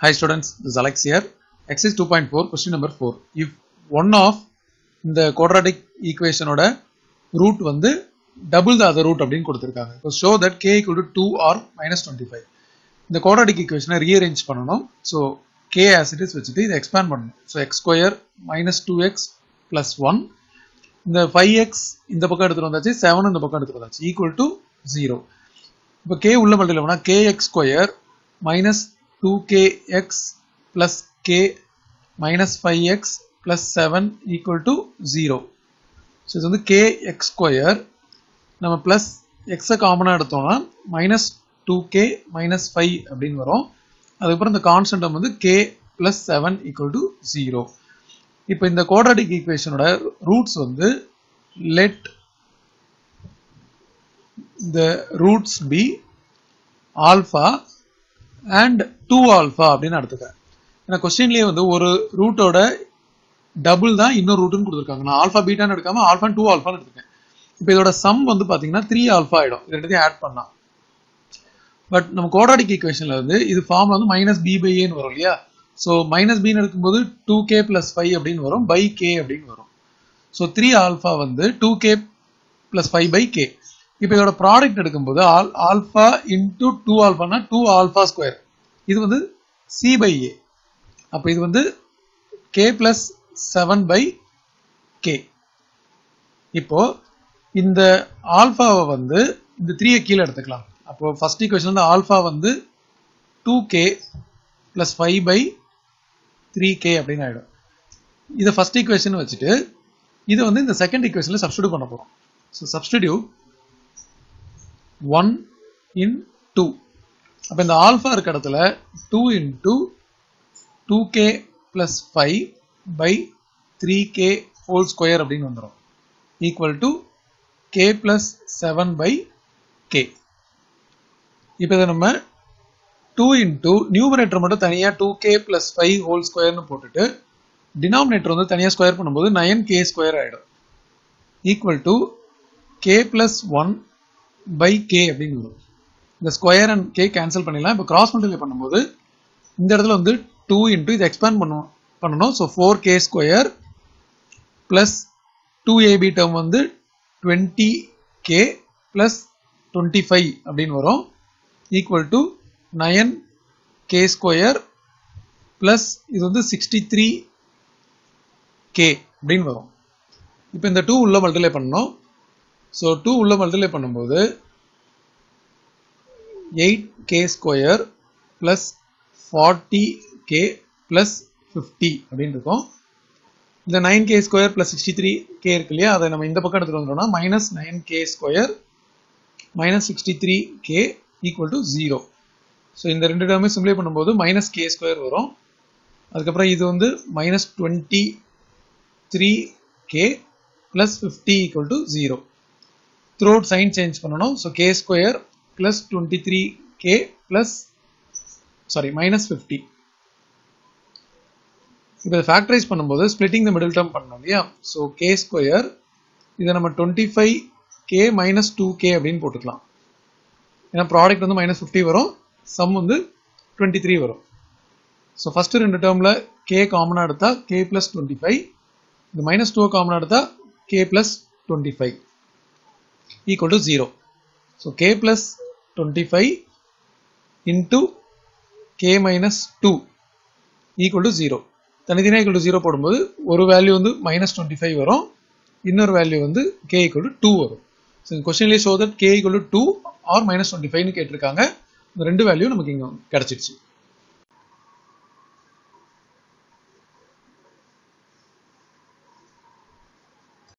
Hi students, this is Alex here. Exercise 2.4, question number 4. If one of இந்த quadratic equation ஓட root வந்து double the other root அப்படின்னு கொடுத்திருக்காங்க. So show that k equal to 2 or minus 25. இந்த quadratic equation rearrange பண்ணணும். So k as it is வச்சுட்டு இதை expand பண்ணணும். So x square minus 2x plus 1. இந்த 5x இந்த பக்கம் எடுத்துட்டு வந்தாச்சு 7 இந்த பக்கம் எடுத்துட்டு வந்தாச்சு equal to 0. இப்போ k உள்ள மல்டிப்ளை பண்ணா kx square minus two k x plus k minus five x plus seven equal to zero so இது வந்து கே எக்ஸ் ஸ்கொயர் நம்ம பிளஸ் எக்ஸை காமனாக எடுத்தோம்னா minus two k minus five அப்படின்னு வரும் அதுக்கப்புறம் இந்த கான்ஸ்டன்ட் வந்து k plus seven equal to zero இப்போ இந்த குவாட்ராட்டிக் ஈக்குவேஷனோட ரூட்ஸ் வந்து let the roots be alpha and 2 alpha அப்படின்னு எடுத்துக்கிறேன் ஏன்னா கொஸ்டின்லேயே வந்து ஒரு ரூட்டோட டபுள் தான் இன்னொரு ரூட்டுன்னு கொடுத்துருக்காங்க நான் ஆல்ஃபா பீட்டான்னு எடுக்காம ஆல்ஃபா டூ ஆல்ஃபான்னு எடுத்துக்கேன் இப்போ இதோட சம் வந்து பார்த்தீங்கன்னா த்ரீ ஆல்ஃபா ஆகிடும் இது ரெண்டுத்தையும் ஆட் பண்ணா பட் நம்ம கோடாடிக் ஈக்குவேஷனில் வந்து இது ஃபார்ம்ல வந்து மைனஸ் பி பை ஏன்னு வரும் இல்லையா ஸோ மைனஸ் பின்னு எடுக்கும்போது டூ கே பிளஸ் ஃபைவ் அப்படின்னு வரும் பை கே அப்படின்னு வரும் ஸோ த்ரீ ஆல்ஃபா வந்து two k plus five by k இப்போ இதோட ப்ராடக்ட் எடுக்கும்போது ஆல் ஆல்ஃபா இன்டூ டூ ஆல்ஃபானா டூ ஆல்ஃபா ஸ்கொயர் இது வந்து சி பை ஏ அப்போ இது வந்து k plus seven by k இப்போ இந்த ஆல்ஃபாவை வந்து இந்த த்ரீயை கீழே எடுத்துக்கலாம் அப்போ ஃபர்ஸ்ட் ஈக்குவேஷன் வந்து ஆல்ஃபா வந்து two k plus five by three k அப்படின்னு ஆகிடும் இதை ஃபர்ஸ்ட் ஈக்குவேஷன் வச்சுட்டு இதை வந்து இந்த செகண்ட் ஈக்குவேஷனில் சப்ஸ்டியூட் பண்ண போகிறோம் so substitute one in two அப்போ இந்த ஆல்ஃபா இருக்க இடத்துல two into two k plus five by three k whole square அப்படின்னு வந்துடும் equal to k plus seven by k இப்போ இதை நம்ம டூ இன்டூ நியூமரேட்டர் மட்டும் தனியாக two k plus five whole ஸ்கொயர்னு போட்டுட்டு டினாமினேட்டர் வந்து தனியாக ஸ்கொயர் பண்ணும்போது நயன் கே ஸ்கொயர் ஆகிடும் equal to k plus one by k அப்படின்னு வரும் இந்த ஸ்கொயர் அண்ட் கே கேன்சல் பண்ணிடலாம் இப்போ கிராஸ் மல்டிப்ளை பண்ணும்போது இந்த இடத்துல வந்து டூ இன்டூ இதை எக்ஸ்பேண்ட் பண்ணும் பண்ணணும் so four k square plus two a b term வந்து twenty k plus twenty five அப்படின்னு வரும் equal to nine k square plus இது வந்து சிக்ஸ்டி த்ரீ கே அப்படின்னு வரும் இப்போ இந்த டூ உள்ள மல்டிப்ளை பண்ணணும் ஸோ டூ உள்ள மல்டிப்ளை பண்ணும்போது eight k square plus forty k plus fifty அப்படின்னு இருக்கும் இந்த nine k square plus sixty three k இருக்கு இல்லையா அதை நம்ம இந்த பக்கம் எடுத்துகிட்டு வந்துட்டோம்னா minus nine k square minus sixty three k equal to zero so இந்த ரெண்டு டேர்மே சிம்ப்ளை பண்ணும்போது மைனஸ் கே ஸ்கொயர் வரும் அதுக்கப்புறம் இது வந்து minus twenty three k plus fifty equal to zero throughout sign change பண்ணணும் so k square plus twenty three k plus sorry minus fifty இப்போ இதை ஃபேக்டரைஸ் பண்ணும்போது ஸ்பிளிட்டிங் த மிடில் டேர்ம் பண்ணணும் இல்லையா ஸோ கே ஸ்கொயர் இதை நம்ம twenty five k minus two k அப்படின்னு போட்டுக்கலாம் ஏன்னா ப்ராடக்ட் வந்து மைனஸ் ஃபிஃப்டி வரும் சம் வந்து டுவெண்ட்டி த்ரீ வரும் ஸோ ஃபஸ்ட்டு ரெண்டு டேர்மில் கே காமனாக எடுத்தால் கே ப்ளஸ் டுவெண்ட்டி ஃபைவ் இந்த மைனஸ் டூ காமனாக எடுத்தால் k plus twenty five equal to zero so k plus twenty five into k minus two equal to zero தனித்தனியாக ஈக்குவல் டு ஜீரோ போடும்போது ஒரு வேல்யூ வந்து மைனஸ் டுவெண்ட்டி ஃபைவ் வரும் இன்னொரு value வந்து கே ஈக்குவல் டு டூ வரும் so இந்த கொஸ்டின்லேயே show that k equal to two or minus twenty ஃபைவ்னு கேட்டிருக்காங்க இந்த ரெண்டு வேல்யூ நமக்கு இங்கே கிடச்சிருச்சு